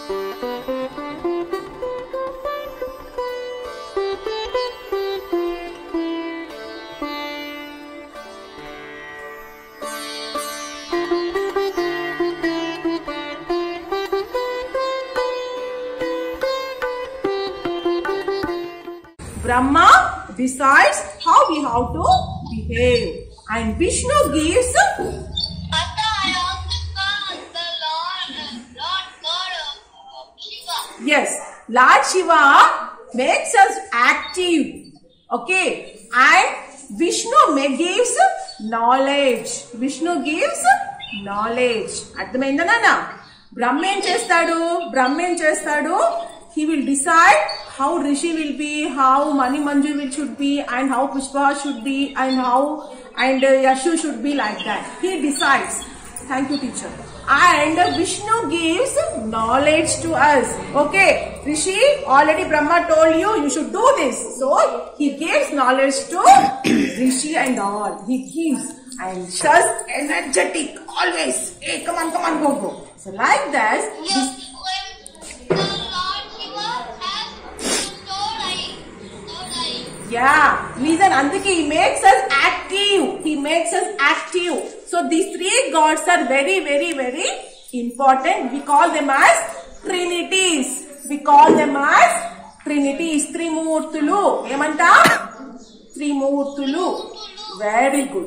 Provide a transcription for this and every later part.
Brahma decides how we have to behave. And Vishnu gives Mother, I also call the Lord, Lord God of Shiva. Yes, Lord Shiva makes us active. Okay, and Vishnu ma- gives knowledge. Vishnu gives knowledge. అర్థమైందా నాన్న బ్రహ్మ ఏం చేస్తాడు బ్రహ్మ ఏం చేస్తాడు he will decide how Rishi will be how Mani Manju will should be and how Pushpa should be and how and Yashu should be like that he decides Thank you, teacher. And Vishnu gives knowledge to us. Okay, Rishi, already Brahma told you, you should do this. So, he gives knowledge to Rishi and all. He gives and just energetic, always. Hey, come on, come on, go, go. So, like that, Yes, when the Lord Shiva has stored eye, stored eye. Yeah, listen, Andiki, he makes us active. He makes us active. So these three gods are very, very, very important. We call them as trinities. We call them as trinities. త్రిమూర్తులు ఏమంట త్రిమూర్తులు very good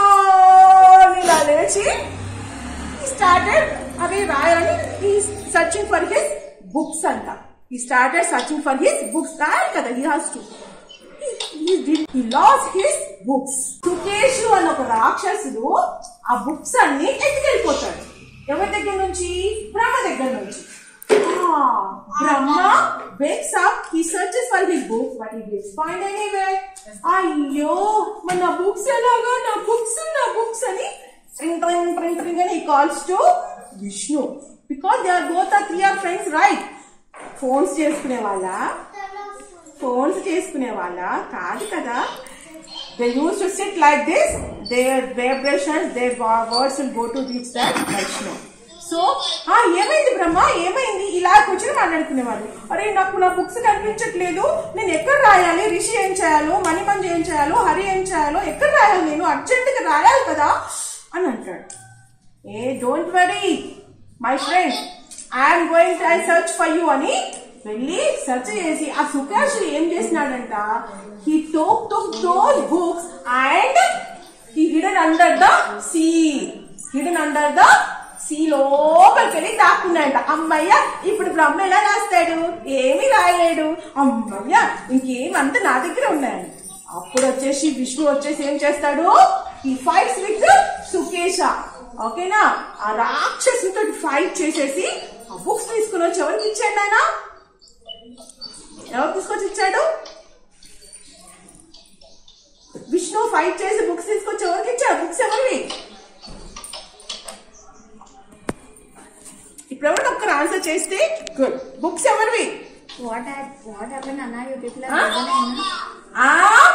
ఇలా లేచి he started అవి రాయాలని he is searching for his books అంట he started searching for his books రాయాలి కదా he has to he, he, did- he lost his books సుకేషు అని ఒక రాక్షసుడు ఆ బుక్స్ అన్ని ఎత్తుకెళ్ళిపోతాడు ఎవరి దగ్గర నుంచి బ్రహ్మ దగ్గర నుంచి Ah, Brahma wakes up he searches for his book but he didn't find anywhere అయ్యో మన నా బుక్స్ ఎలాగా నా బుక్స్ నా బుక్స్ అని ట్రింగ్ ట్రింగ్ ట్రింగ్ ట్రింగ్ అని calls to Vishnu because they are both are three are friends right phones చేసుకునే వాళ్ళ ఫోన్స్ చేసుకునే వాళ్ళ కాదు కదా they use to sit like this their vibrations their words will go to reach that Vaishnav so ఆ ఏమైంది బ్రహ్మ ఏమైంది ఇలా కూర్చొని మాట్లాడుకునేవాళ్ళు అరే నాకు నా బుక్స్ కనిపించట్లేదు నేను ఎక్కడ రాయాలి రిషి ఏం చేయాలో మణిమంజు ఏం చేయాలో హరి ఏం చేయాలో ఎక్కడ రాయాలి నేను అర్జెంట్ గా రాయాలి కదా అని అంటాడు ఏ don't worry my friend I'm going I search for you అని వెళ్ళి సెర్చ్ చేసి ఆ సుకాష్ ఏం చేసినాడంట he took took those books and he hidden under the sea hidden under the sea లోపలికి వెళ్ళి దాక్కున్నాడంట అమ్మయ్య ఇప్పుడు బ్రహ్మ ఎలా రాస్తాడు ఏమీ రాయలేడు అమ్మయ్య ఇంకేమంతా నా దగ్గర ఉన్నాయండి అప్పుడు వచ్చేసి విష్ణు వచ్చేసి ఏం చేస్తాడు ఈ ఫైట్స్ విత్ సుకేష ఓకేనా ఆ రాక్షసుతో ఫైట్ చేసేసి ఆ బుక్స్ తీసుకుని వచ్చి ఎవరికి ఇచ్చాడు ఆయన ఎవరు తీసుకొచ్చి ఇచ్చాడు విష్ణు ఫైట్ చేసి బుక్స్ తీసుకొచ్చి ఎవరికి ఇచ్చాడు బుక్స్ ఎవరివి ఇప్పుడు ఎవరికి ఒక్కరు ఆన్సర్ చేస్తే గుడ్ బుక్స్ ఎవరివి What hap- what happened, Anna? You people are Huh? listening, no? ఆ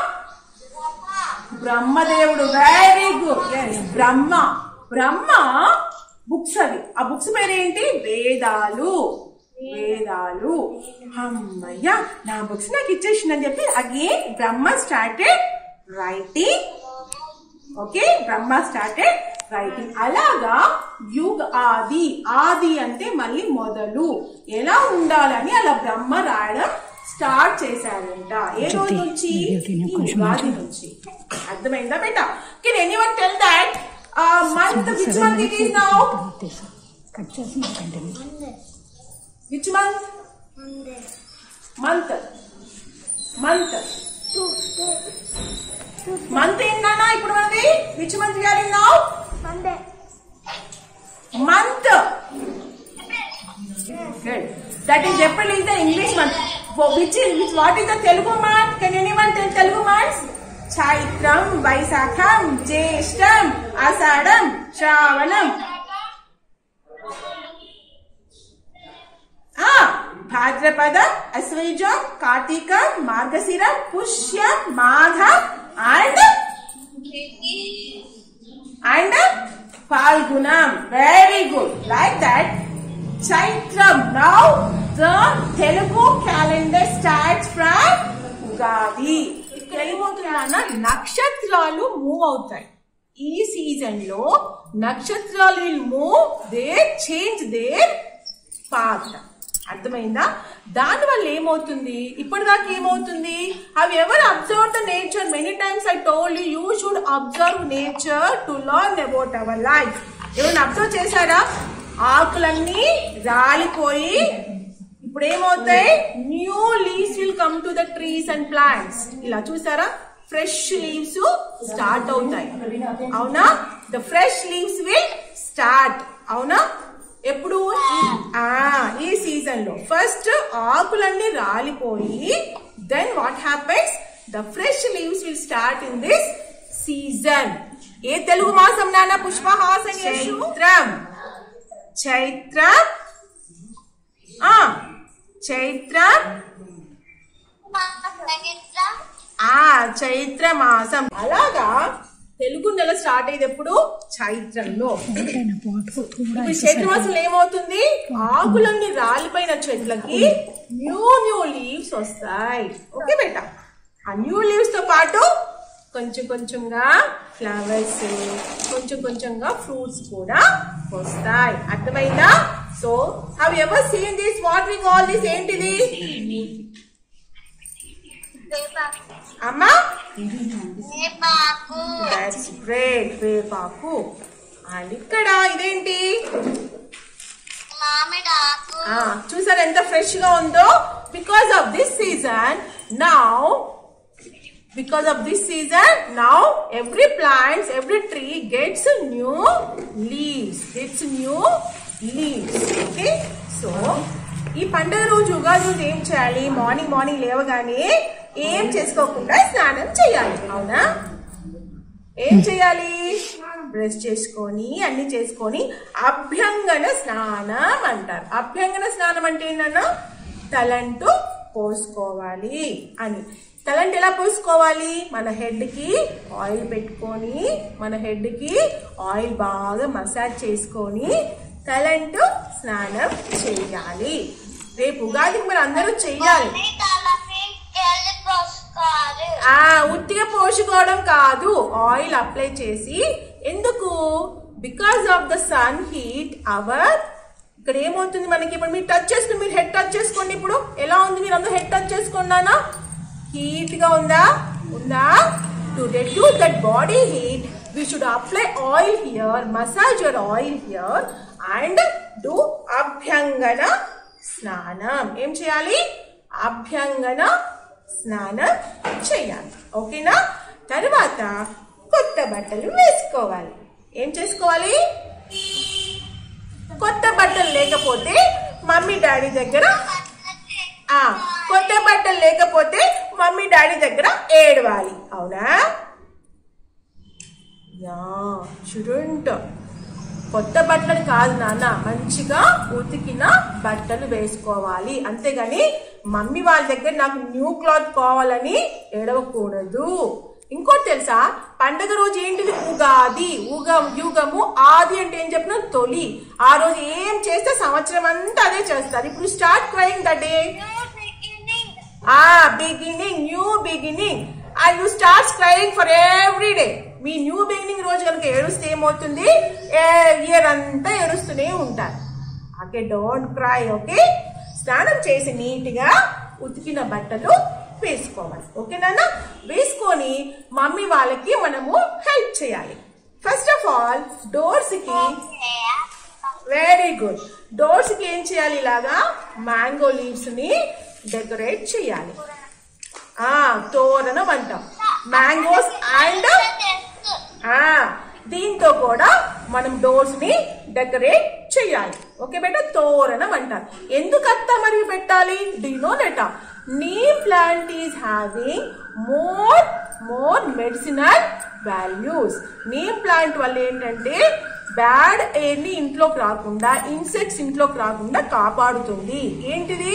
బ్రహ్మదేవుడు very good Brahma Brahma books అవి ఆ బుక్స్ పేరేంటి వేదాలు వేదాలు అమ్మయ్య నా బుక్స్ నాకు ఇచ్చేసిందని చెప్పి again Brahma started writing okay Brahma started writing అలాగా యుగ్ ఆది ఆది అంటే మళ్ళీ మొదలు ఎలా ఉండాలని అలా బ్రహ్మ రాయడం స్టార్ట్ చేశారంట ఏ రోజు నుంచి ఈ ఉగాది నుంచి అర్థమైందా బేట can anyone tell that month which month it is now cut చేసి continue which month month month month ఏంటన్నా ఇప్పుడు మనది విచ్ మంత్ గారి now month. Good. That is April is the English month. For which is which what is the Telugu month? Can anyone tell Telugu months? Chaitram, Vaisakham, Jeshtam, Asadam, Shravanam. Ah, Bhadrapada, Asvajam, Kartika, Margasira, Pushya, Madha, and and Falgunam. Very good. Like that. Chaitram now the Telugu calendar starts from Ugadi ఇక్కడ ఏమవుతుందన్న నక్షత్రాలు move అవుతాయి ఈ season లో నక్షత్రాలు will move the change their path అర్థమైందా దాని వల్ల ఏమవుతుంది ఇప్పటిదాకా ఏమవుతుంది అవి ఎవరు observe the nature many times I told you you should observe nature to learn about our life ఎవరైనా అబ్జర్వ్ చేశారా ఆకులన్నీ రాలిపోయి ఇప్పుడు ఏమవుతాయి new leaves will come to the trees and plants ఇలా చూసారా ఫ్రెష్ లీవ్స్ స్టార్ట్ అవుతాయి అవునా the fresh leaves will start అవునా ఎప్పుడు ఈ- ఆ, ఈ సీజన్ లో ఫస్ట్ ఆకులన్నీ రాలిపోయి then what happens the fresh leaves will start in this season ఏ తెలుగు మాసం నాన్న పుష్పహాసం చైత్రం చైత్రం ఆ చైత్రం ఆ చైత్ర మాసం అలాగా తెలుగు నెల స్టార్ట్ అయ్యేది ఎప్పుడు చైత్రంలో ఎక్కడైనా పోటు కూడా ఇప్పుడు చైత్ర మాసంలో ఏమవుతుంది ఆకులన్నీ రాలిపోయిన చెట్లకి న్యూ న్యూ లీవ్స్ వస్తాయి ఓకే బేట ఆ న్యూ లీవ్స్ తో పాటు కొంచెం కొంచెంగా ఫ్లవర్స్ కొంచెం కొంచెంగా ఫ్రూట్స్ కూడా వస్తాయి అర్థమైందా సో అవి ever seen this what we call this ఏంటిది అమ్మా దట్స్ గ్రేట్ వేపాకు అండ్ ఇక్కడ ఇదేంటి మామిడాకు ఆ, చూసారా ఎంత ఫ్రెష్ గా ఉందో because of this season now because of this season now every plants every tree gets new leaves gets new leaves okay so ఈ పండుగ రోజు ఉగాది రోజు ఏం చేయాలి మార్నింగ్ మార్నింగ్ లేవగానే ఏం చేసుకోకుండా స్నానం చేయాలి అవునా ఏం చేయాలి బ్రష్ చేసుకొని అన్ని చేసుకొని అభ్యంగన స్నానం అంటారు అభ్యంగన స్నానం అంటే ఏంటన్నా తలంటు పోసుకోవాలి అని తలంటు ఎలా పోసుకోవాలి మన హెడ్ కి ఆయిల్ పెట్టుకొని మన హెడ్ కి ఆయిల్ బాగా మసాజ్ చేసుకొని తలంటు స్నానం చేయాలి రేపు ఉగాదికి మరి అందరూ చెయ్యాలి మమ్మీ తలకి వెళ్ళి పోసుకోవాలి ఆ ఉత్తిగా పోసుకోవడం కాదు ఆయిల్ అప్లై చేసి ఎందుకు because of the sun heat our ఇక్కడ ఏమవుతుంది మనకి ఇప్పుడు మీరు టచ్ చేసుకుని మీరు హెడ్ టచ్ చేసుకోండి ఇప్పుడు ఎలా ఉంది మీరు అందరూ హెడ్ టచ్ చేసుకున్నానా హీట్ గా ఉందా ఉందా to reduce that body heat we should apply oil here massage your oil here and do అభ్యంగన స్నానం ఏం చేయాలి అభ్యంగన స్నానం చేయాలి ఓకేనా తర్వాత కొత్త బట్టలు వేసుకోవాలి ఏం చేసుకోవాలి కొత్త బట్టలు లేకపోతే మమ్మీ డాడీ దగ్గర ఆ కొత్త బట్టలు లేకపోతే మమ్మీ డాడీ దగ్గర ఏడవాలి అవునా యా షుడెంట్ కొత్త బట్టలు కాదు నాన్న మంచిగా ఉతికిన బట్టలు వేసుకోవాలి అంతేగాని మమ్మీ వాళ్ళ దగ్గర నాకు న్యూ క్లాత్ కావాలని ఎడవకూడదు ఇంకోటి తెలుసా పండగ రోజు ఏంటిది ఉగాది ఉగం యుగము ఆది అంటే ఏం చెప్పిన తొలి ఆ రోజు ఏం చేస్తే సంవత్సరం అంతా అదే చేస్తారు ఇప్పుడు start crime the day beginning ఆ beginning new beginning and you start crying for every day మీ న్యూ బిగినింగ్ రోజు కనుక ఏడుస్తే ఏమవుతుంది ఇయర్ అంతా ఏడుస్తూనే ఉంటారు ఓకే డోంట్ క్రై ఓకే స్నానం చేసి నీట్ గా ఉతికిన బట్టలు వేసుకోవాలి ఓకేనా వేసుకొని మమ్మీ వాళ్ళకి మనము హెల్ప్ చేయాలి ఫస్ట్ ఆఫ్ ఆల్ డోర్స్ కి వెరీ గుడ్ డోర్స్ కి ఏం చేయాలి ఇలాగా మ్యాంగో లీవ్స్ ని డెకరేట్ చేయాలి ఆ తోరణం అంటాం మ్యాంగోస్ అండ్ ఆ దీంతో కూడా మనం డోర్స్ ని డెకరేట్ చేయాలి ఓకే బేట తోరణం అంటారు ఎందుకు అత్త మరియు పెట్టాలి డి నో లెట నీ plant is having more more medicinal values neem plant వల్ల ఏంటంటే బ్యాడ్ ఎయిర్ ని ఇంట్లోకి రాకుండా ఇన్సెక్ట్స్ ఇంట్లోకి రాకుండా కాపాడుతుంది ఏంటిది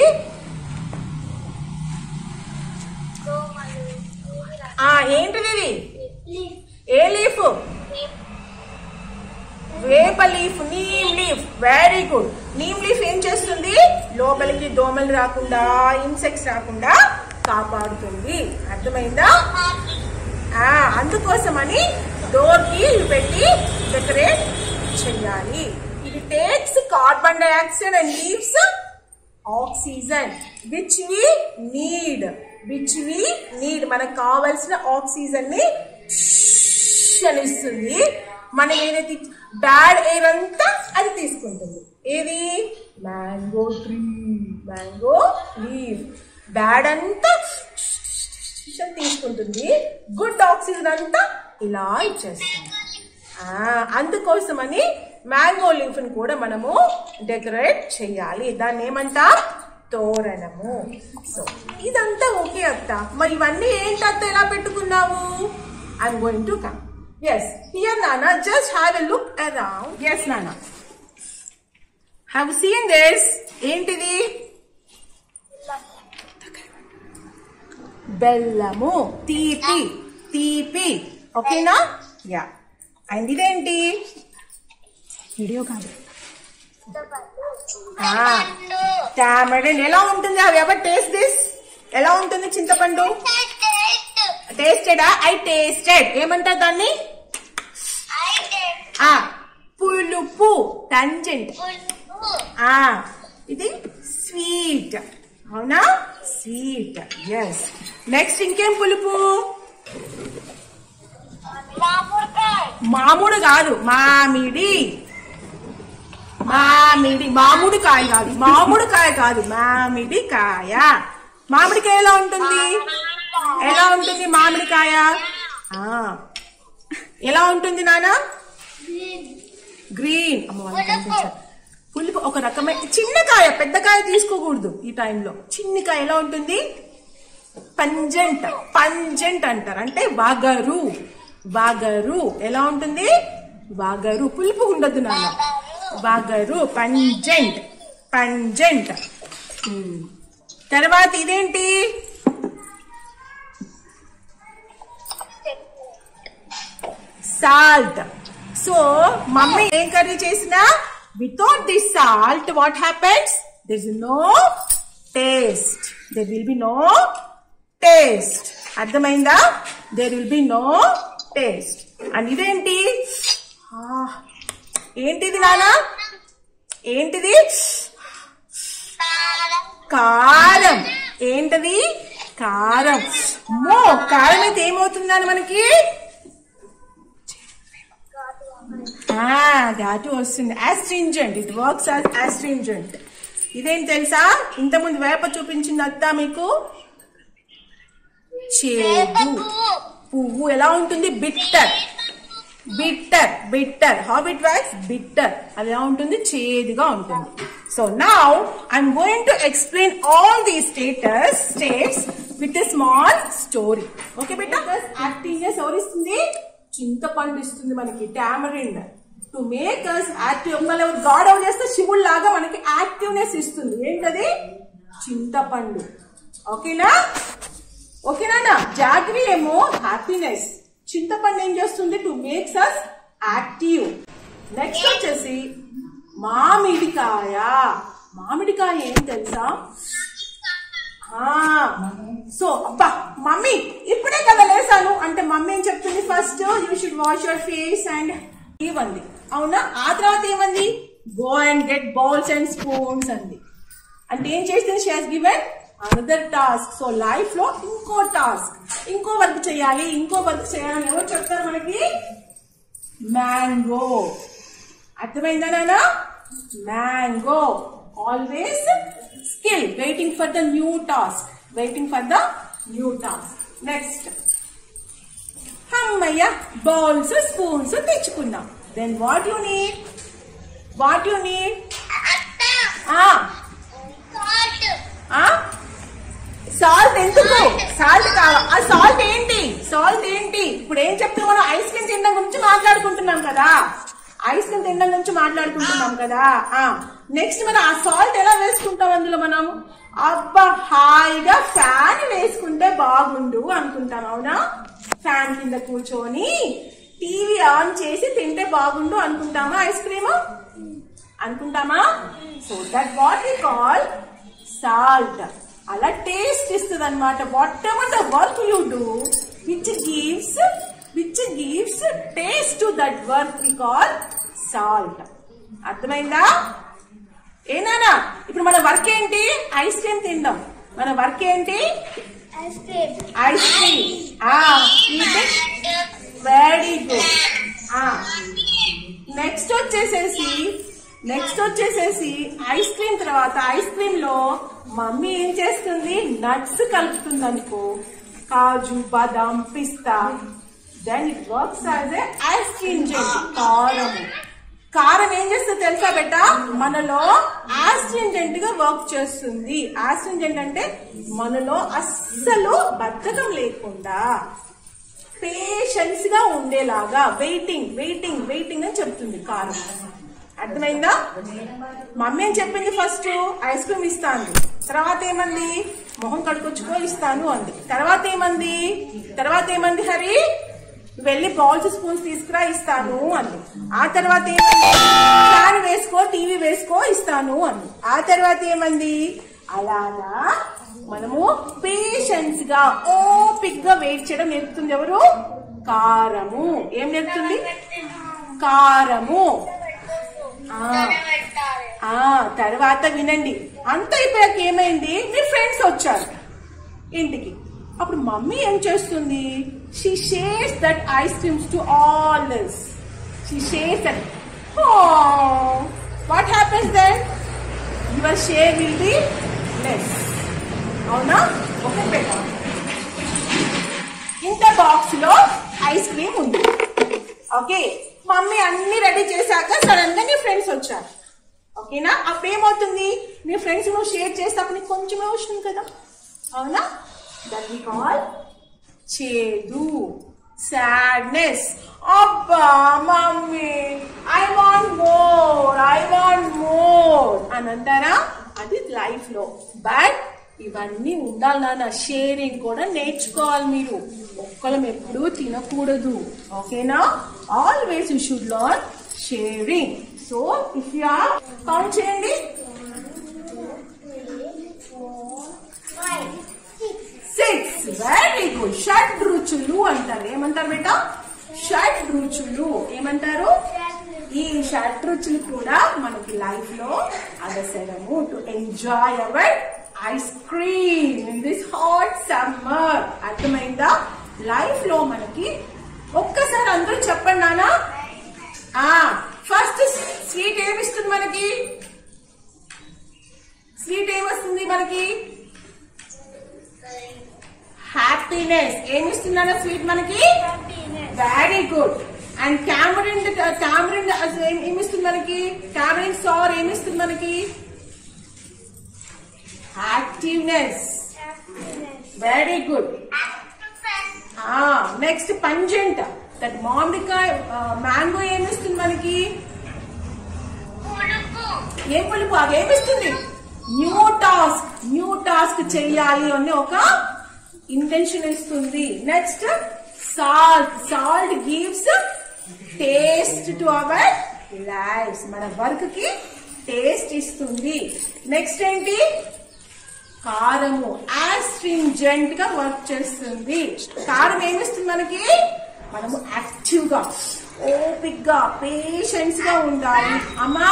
ఆ ఏంటిది ఇది ఏ లీఫ్ వేప leaf neem leaf very good neem leaf ఏం చేస్తుంది లోపలికి దోమలు రాకుండా ఇన్సెక్ట్స్ రాకుండా కాపాడుతుంది అర్థమైందా ఆ, అందుకోసమని డోర్ కి ఇవి పెట్టి డెకరేట్ చెయ్యాలి ఇది takes carbon dioxide and leaves oxygen which we need which we need మనకు కావలసిన ఆక్సిజన్ ని అని ఇస్తుంది మనం ఏదైతే బ్యాడ్ ఎయిర్ అంతా అది తీసుకుంటుంది ఏది mango tree mango leave bad అంతా అని తీసుకుంటుంది గుడ్ ఆక్సిజన్ అంతా ఇలా ఇచ్చేస్తుంది ఆ, అందుకోసమని మ్యాంగో లీఫ్ ని కూడా మనము డెకరేట్ చేయాలి దాన్ని ఏమంటా తోరణము సో ఇదంతా ఓకే అత్త మరి ఇవన్నీ ఏంటి అత్త ఎలా పెట్టుకున్నావు I'm going to come yes here నాన్న just have a look around yes నాన్న హ్యావ్ సీన్ దిస్ ఏంటిది బెల్లము తీపి తీపి ఓకేనా యా అండ్ ఇదేంటి వీడియో కాదు టామరెండ్ ఎలా ఉంటుంది అవి ఎవర్ టేస్ట్ దిస్ ఎలా ఉంటుంది చింతపండు టేస్టెడా ఐ టేస్టెడ్ ఏమంటారు దాన్ని ఆ పులుపు టంజెంట్ ఆ ఇది స్వీట్ అవునా స్వీట్ ఎస్ నెక్స్ట్ ఇంకేం పులుపు మామిడి కాదు మామిడి మామిడి మామిడి కాయ కాదు మామిడి కాయ కాదు మామిడి కాయ మామిడికాయ ఎలా ఉంటుంది ఎలా ఉంటుంది మామిడికాయ ఆ ఎలా ఉంటుంది నానా గ్రీన్ అమ్మ వాళ్ళకి కనిపించదు పులుపు ఒక రకమైన చిన్న కాయ పెద్ద కాయ తీసుకోకూడదు ఈ టైంలో చిన్న కాయ ఎలా ఉంటుంది పంజెంట్ పంజెంట్ అంటారు అంటే వగరు వగరు ఎలా ఉంటుంది వగరు పులుపు ఉండదు నాన్న వగరు పంజెంట్ పంజెంట్ ఉమ్. తర్వాత ఇదేంటి సాల్ట్ సో మమ్మీ ఏం కర్రీ చేసినా without this salt what happens there is no taste there will be no taste అర్థమైందా there will be no taste and ఇదేంటి ఆ, ఏంటిది నానా ఏంటిది కారం ఏంటది కారం మో కారం అయితే ఏమవుతుందని మనకి ఘాటు వస్తుంది astringent it works as astringent ఇదేం తెలుసా ఇంతకుముందు వేప చూపించింది అత్త మీకు చేదు పువ్వు ఎలా ఉంటుంది bitter bitter bitter how it works bitter అది ఎలా ఉంటుంది చేదుగా ఉంటుంది so now I'm going to explain all the status states with a small story okay bitter activeness ఎవరు ఇస్తుంది చింతపండు ఇస్తుంది మనకి tamarind to make us active మళ్ళీ గాడ్ అవుట్ చేస్తే శివుడు లాగా మనకి యాక్టివ్నెస్ ఇస్తుంది ఏంటది చింతపండు ఓకేనా ఓకేనా జాగ్రీ ఏమో హ్యాపీనెస్ చింతపండు ఏం చేస్తుంది to makes us active next వచ్చేసి మామిడికాయ మామిడికాయ ఏం తెలుసా సో అబ్బా మమ్మీ ఇప్పుడే కదా లేసాను అంటే మమ్మీ ఏం చెప్తుంది first you should wash your face and ఇవ్వండి అవునా ఆ తర్వాత ఏమంది go and get bowls and spoons అంది అంటే ఏం చేస్తుంది she has given another task so life లో ఇంకో టాస్క్ ఇంకో వర్క్ చేయాలి ఇంకో వర్క్ చేయాలని ఎవరు చెప్తారు మనకి మ్యాంగో అర్థమైందా నాన్న mango always skill waiting for the new task waiting for the new task next అమ్మయ్య బౌల్స్ స్పూన్స్ తెచ్చుకున్నాం then what you need what you need salt ఎందుకు సాల్ట్ కావా ఆ సాల్ట్ ఏంటి సాల్ట్ ఏంటి ఇప్పుడు ఏం చెప్తాం మనం ఐస్ క్రీమ్ తినడం గురించి మాట్లాడుకుంటున్నాం కదా ఐస్ క్రీమ్ తినడం గురించి మాట్లాడుకుంటున్నాం కదా ఆ నెక్స్ట్ మనం ఆ సాల్ట్ ఎలా వేసుకుంటాం అందులో మనం అబ్బా హాయిగా ఫ్యాన్ వేసుకుంటే బాగుండు అనుకుంటాం అవునా ఫ్యాన్ కింద కూర్చొని టీవీ ఆన్ చేసి తింటే బాగుండు అనుకుంటామా ఐస్ క్రీమ్ అనుకుంటామా so that what we call salt అలా టేస్ట్ ఇస్తుంది అనమాట whatever the work you do which gives which gives taste to that work we call salt అర్థమైందా ఏనానా ఇప్పుడు మన వర్క్ ఏంటి ఐస్ క్రీమ్ తిందాం మన వర్క్ ఏంటి Ice cream. Ice cream very good next వచ్చేసేసి నెక్స్ట్ వచ్చేసేసి ఐస్ క్రీమ్ తర్వాత ఐస్ క్రీమ్ లో మమ్మీ ఏం చేస్తుంది నట్స్ కలుపుతుంది అనుకో కాజు బాదాం పిస్తా then it works as a ice cream gel కారం కారం ఏం చేస్తుంది తెలుసా బెట మనలో ఆస్ట్రింజెంట్ గా వర్క్ చేస్తుంది ఆస్ట్రింజెంట్ అంటే మనలో అస్సలు బద్ధకం లేకుండా పేషెన్స్ గా ఉండేలాగా వెయిటింగ్ వెయిటింగ్ వెయిటింగ్ అని చెప్తుంది కారం అర్థమైందా మమ్మీ ఏం చెప్పింది ఫస్ట్ ఐస్ క్రీమ్ ఇస్తాను తర్వాత ఏమంది మొహం కడుకొచ్చుకో ఇస్తాను అంది తర్వాత ఏమంది తర్వాత ఏమంది హరి వెళ్ళి బౌల్స్ స్పూన్స్ తీసుకురా ఇస్తాను అంది ఆ తర్వాత ఏమంది ఫ్యాన్ వేసుకో టీవీ వేసుకో ఇస్తాను అంది ఆ తర్వాత ఏమంది అలాగా మనము పేషెన్స్ గా ఓపిక్ గా వెయిట్ చేయడం నేర్పుతుంది ఎవరు కారము ఏం నేర్పుతుంది కారము ఆ ఆ తర్వాత వినండి అంత అయిపోయాక ఏమైంది మీ ఫ్రెండ్స్ వచ్చారు ఇంటికి అప్పుడు మమ్మీ ఏం చేస్తుంది she shares that ice creams to all this she shares that what happens then your share will be less అవునా ఒక పెట్ట ఇంత బాక్స్ లో ఐస్ క్రీమ్ ఉంది ఓకే మమ్మీ అన్ని రెడీ చేశాక సడన్ గా నీ ఫ్రెండ్స్ వచ్చారు ఓకేనా అప్పుడు ఏమవుతుంది నీ ఫ్రెండ్స్ నువ్వు షేర్ చేస్తే అప్పుడు నీకు కొంచెమే వస్తుంది కదా అవునా దట్ వి కాల్ చేదు సాడ్నెస్ అబ్బా mummy I want more I want more అని అంటారా అది లైఫ్ లో బట్ ఇవన్నీ ఉండాలి నాన్న షేరింగ్ కూడా నేర్చుకోవాలి మీరు ఒక్కలం ఎప్పుడూ తినకూడదు ఓకేనా always you should learn sharing so if you are count చేయండి సిక్స్ వెరీ గుడ్ షడ్ రుచులు అంటారు ఏమంటారు బేట షడ్ రుచులు ఏమంటారు ఈ షడ్ రుచులు కూడా మనకి లైఫ్ లో అవసరము to enjoy our ice cream in this hot summer అర్థమైందా లైఫ్ లో మనకి ఒక్కసారి అందరూ చెప్పండి నాన్న ఫస్ట్ స్వీట్ ఏమిస్తుంది మనకి స్వీట్ ఏమొస్తుంది మనకి హ్యాపీనెస్ ఏమిస్తున్నాను స్వీట్ మనకి వెరీ గుడ్ అండ్ క్యామరిన్ క్యామరిన్ ఏమిస్తుంది మనకి క్యామరిన్ సార్ ఏమిస్తుంది మనకి activeness very good next pungent that మామిడికాయ మ్యాంగో ఏమిస్తుంది మనకి ఏం పులుపు అది ఏమిస్తుంది న్యూ టాస్క్ న్యూ టాస్క్ చెయ్యాలి అని ఒక ఇంటెన్షన్ ఇస్తుంది next salt salt gives taste to our life మన వర్క్ కి టేస్ట్ ఇస్తుంది నెక్స్ట్ ఏంటి కారము యాస్ట్రింజెంట్ గా వర్క్ చేస్తుంది కారం ఏమిస్తుంది మనకి మనము యాక్టివ్ గా ఓపిక్ గా పేషెన్స్ గా ఉండాలి అమ్మా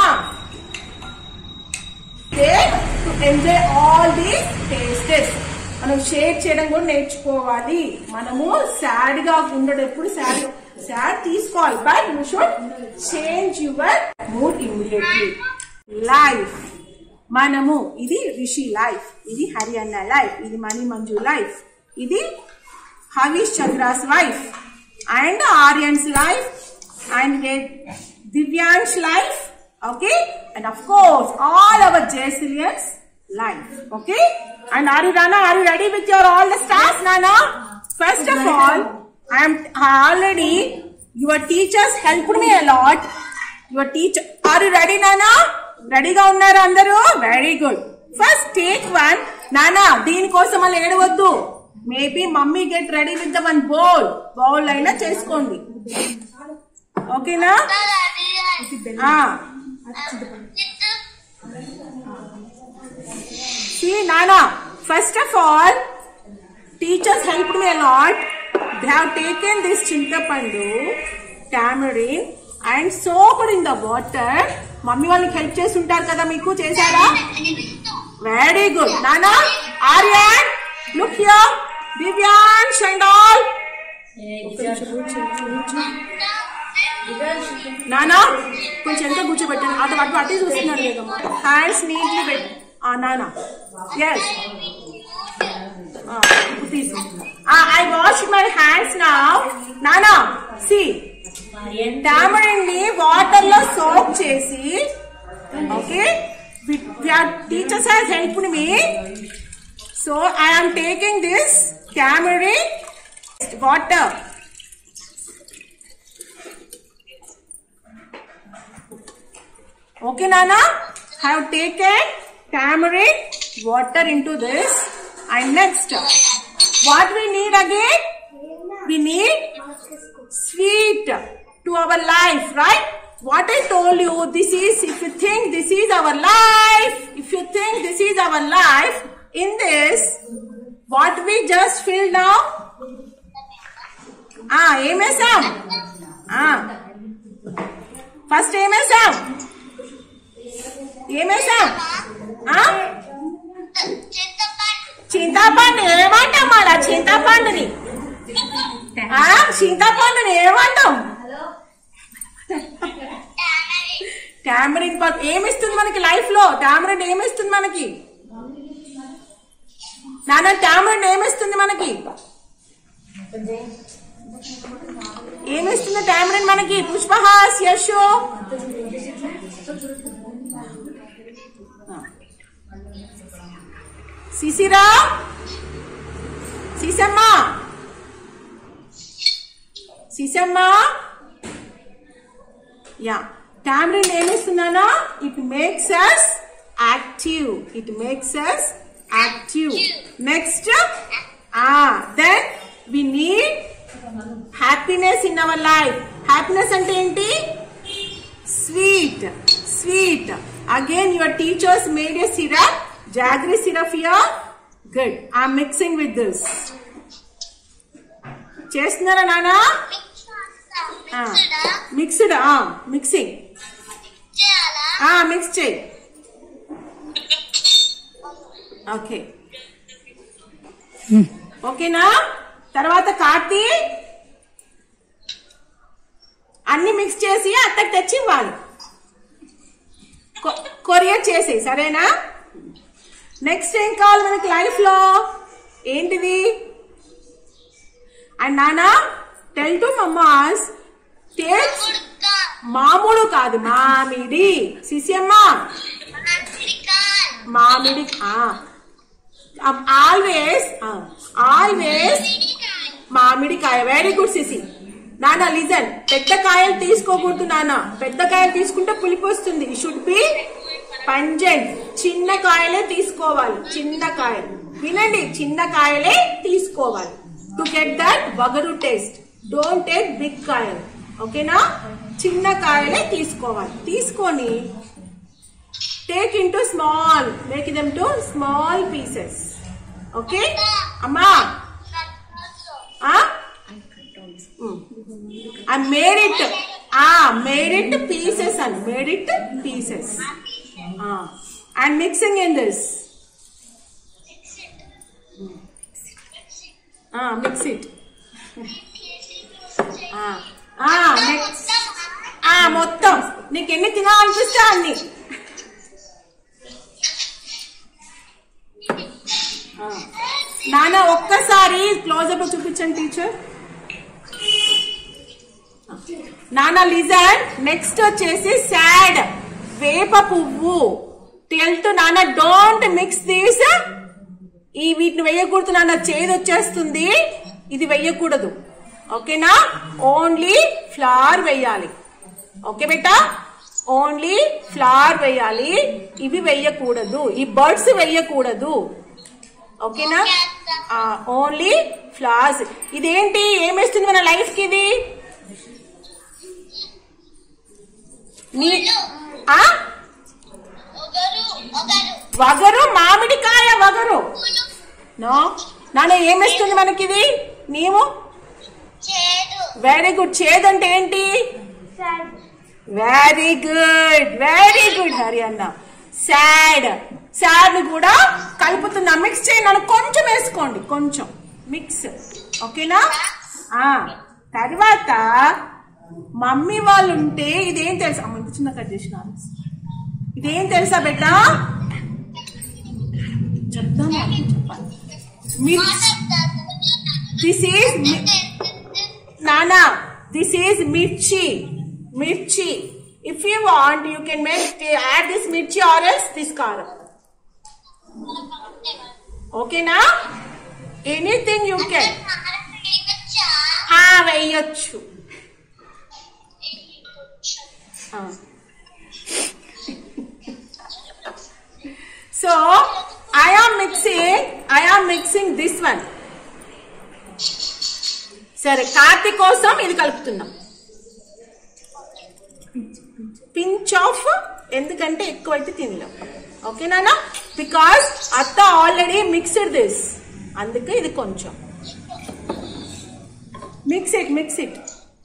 to enjoy all the tastes మనం షేర్ చేయడం కూడా నేర్చుకోవాలి మనము సాడ్ గా ఉండడం ఎప్పుడు సాడ్ సాడ్ తీసుకోవాలి but you should change your mood immediately life మనము ఇది రిషి లైఫ్ ఇది హరియానా లైఫ్ ఇది మణి మంజు లైఫ్ ఇది Harish Chandra's wife and Aryan's life and Divyansh life okay and of course all our Jaisilians life okay and are you Nana are you ready with your all the stars Nana first of all I am already your teachers helped me a lot your teacher are you ready Nana రెడీగా ఉన్నారు అందరూ very good first take one నానా దీనికోసం మళ్ళీ ఏడవద్దు maybe mummy get ready with the one bowl bowl అయినా చేసుకోండి ఓకేనా See, Nana, first of all, teachers helped me a lot. They have taken this chintapandu, tamarind, and soaked in the water. Mummy వాళ్ళకి help చేసి ఉంటారు కదా మీకు చేశారా very good నానా Aryan look here Divyan and all నానా కొంచెం ఎంత కూర్చోబెట్టాను అటు అటు అటే చూస్తున్నాడు లేదమ్మా హ్యాండ్స్ నీట్లీ పెట్టి నానా ఎస్ ఇప్పుడు తీసు ఐ వాష్ మై హ్యాండ్స్ నా నానా సి టామరిన్ ని వాటర్ లో సోప్ చేసి okay teachers has help me so I am taking this tamarind water Okay, Nana? Have taken tamarind water into this. And next, what we need again? We need sweet to our life, right? What I told you, this is, if you think this is our life, if you think this is our life, in this, what we just filled now? Ah, ఏమేసాం Ah. First ఏమేసాం ఏమేసాం ఆ? చింతపండు ఏమంటాం అలా చింతపండుని ఆ? చింతపండుని ఏమంటాం టామరిన్ పప్ ఏమిస్తుంది మనకి లైఫ్ లో టామరిన్ ఏమిస్తుంది మనకి నాన్న టామరిన్ ఏమిస్తుంది మనకి ఏమిస్తుంది టామరిన్ మనకి పుష్పహాస్ యశో సిసిరా సీసమ్మ సీసమ్మ యా టామరిన్ ఏమిస్తున్నానా it makes us active it makes us active next ఆ then we need happiness in our life happiness అంటే ఏంటి sweet sweet again your teachers made a syrup jaggery syrup here good I mixing with this చేస్తున్నారా నానా mixed mixing mix చేయి okay ఓకేనా తర్వాత కార్తీ అన్ని mix చేసి అత్తకి తెచ్చి ఇవ్వాలి కొ- కొరియర్ చేసి సరేనా నెక్స్ట్ ఏం కావాలి మనకి లైఫ్ లో ఏంటిది అండ్ నానా టెల్ టు మమ్మాస్ టేక్ మామూలు కాదు మామిడి సిసియమ్మ మామిడి ఆల్వేస్ ఆల్వేస్ మామిడికాయ వెరీ గుడ్ సిసి నాన్న లిజన్ పెద్ద కాయలు తీసుకోకూడదు నాన్న పెద్ద కాయలు తీసుకుంటే పులిపి వస్తుంది షుడ్ బి పంజెంట్ చిన్న కాయలే తీసుకోవాలి చిన్న కాయలు వినండి చిన్న కాయలే తీసుకోవాలి టు గెట్ దట్ వగరు టేస్ట్ డోంట్ టేక్ బిగ్ కాయలు ఓకేనా చిన్న కాయలే తీసుకోవాలి తీసుకొని take into small make them to small pieces okay అమ్మా ఐ మేడ్ ఇట్ ఆ మేడ్ ఇట్ పీసెస్ అని made it pieces and mixing in this mix it next మొత్తం నీకు ఎన్ని తినాలనిపిస్తే అన్ని ఆ. నాన్న ఒక్కసారి క్లోజప్ చూపించండి టీచర్ నాన్న లిజర్ నెక్స్ట్ వచ్చేసి సాడ్ వేప పువ్వు టెల్త్ నాన్న డోంట్ మిక్స్ దీస్ ఈ వీటిని వేయకూడదు నాన్న చేదు వచ్చేస్తుంది ఇది వేయకూడదు ఓకేనా ఓన్లీ ఫ్లవర్ వేయాలి ఓకే బేటా ఓన్లీ ఫ్లవర్ వేయాలి ఇవి వేయకూడదు ఈ బర్డ్స్ వేయకూడదు ఓకేనా ఓన్లీ ఫ్లవర్స్ ఇదేంటి ఏమేస్తుంది మన లైఫ్ కి ఇది నీ ఆ ఒకరు ఒకరు వగరు మామిడికాయ వగరు నో నాన్న ఏమిస్తుంది మనకిది నీవు చేదు వెరీ గుడ్ చేదంటే ఏంటి very good very good Hari అన్న సాడ్ సాడ్ కూడా కలుపుతున్నా మిక్స్ చేయండి నన్ను కొంచెం వేసుకోండి కొంచెం మిక్స్ ఓకేనా ఆ తర్వాత మమ్మీ వాళ్ళు ఉంటే ఇదేం తెలుసా అమ్మ ఇంత చిన్న కట్ చేసినారు ఇదేం తెలుసా బెట్ట చెప్దాం చెప్పాలి this is Nana, this is mirchi. Mirchi. If you want, you can make add this mirchi or else this karam. Okay na? Anything you can. Ah, వేయొచ్చు Ah. So, I am mixing, I am mixing this one. సరే కార్తీక్ కోసం ఇది కలుపుతున్నాం pinch of ఎందుకంటే ఎక్కువైతే తినలేం ఓకేనా because అత్త already mixed this అందుకే ఇది కొంచెం mix it mix it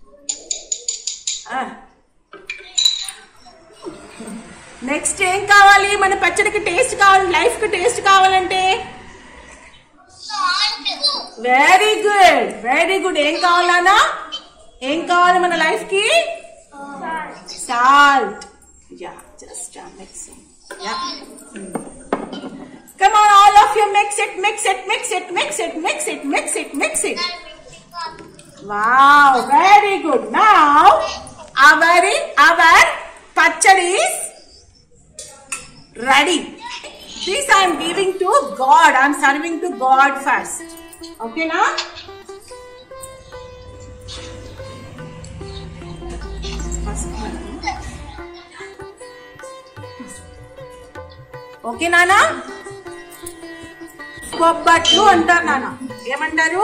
next ఏం కావాలి మన పచ్చడికి టేస్ట్ కావాలి లైఫ్ కి టేస్ట్ కావాలంటే వెరీ గుడ్ వెరీ గుడ్ ఏం కావాలనా ఏం కావాలి మన లైఫ్ కి salt yeah just mixing yeah Come on, all of you, mix it, mix it, mix it, mix it, mix it, mix it, mix it. Wow, very good. Now, our our pachadi is ready. This I am giving to God. I am serving to God first. Okay, now? Okay నానా బొబ్బట్లు అంటారు నాన్న ఏమంటారు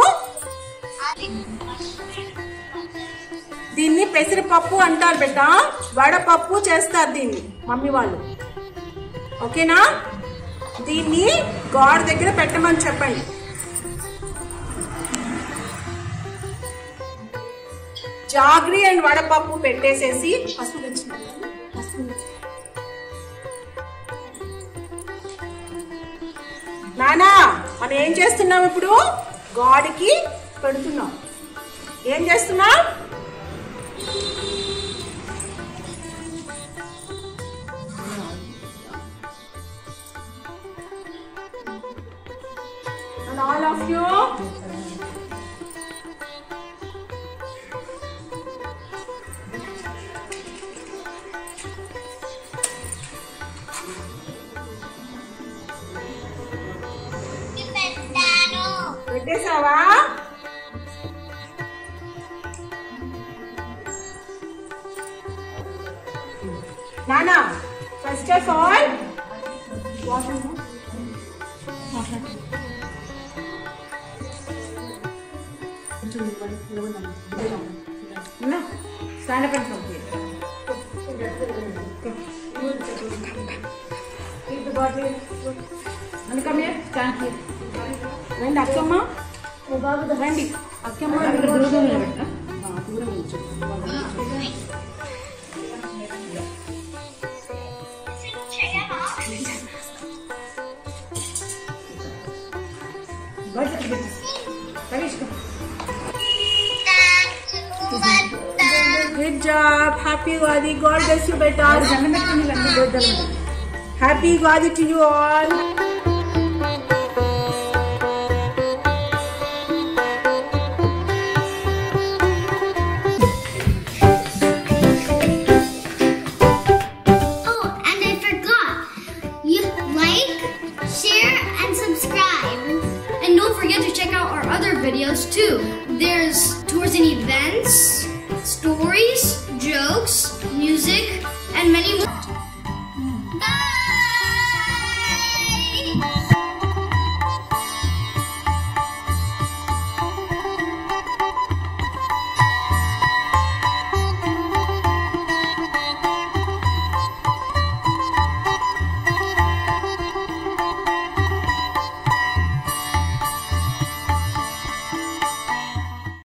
దీన్ని పెసరపప్పు అంటారు బిడ్డ వడపప్పు చేస్తారు దీన్ని మమ్మీ వాళ్ళు ఓకేనా దీన్ని గాడ్ దగ్గర పెట్టమని చెప్పండి జాగ్రి అండ్ వడపప్పు పెట్టేసేసి పసుపు తెచ్చిన పసుపు తెచ్చిన. నానా మనం ఏం చేస్తున్నాం ఇప్పుడు గాడికి పెడుతున్నాం ఏం చేస్తున్నాం And all of you పెట్టాను పెట్టేసావా నానా first of all water stand up and అందుకమ్మ స్టాండ్ హియర్ రండి అక్కమ్మ రండి అక్కమ్మ దూరం నిల్చో. బయట పెట్టు. Karish come. Good job. Happy Diwali. God bless you, beta. Happy Diwali to you all. Oh, and I forgot. You like, share, and subscribe. And don't forget to check out our other videos too. There's tours and events, stories, jokes, music, and many more.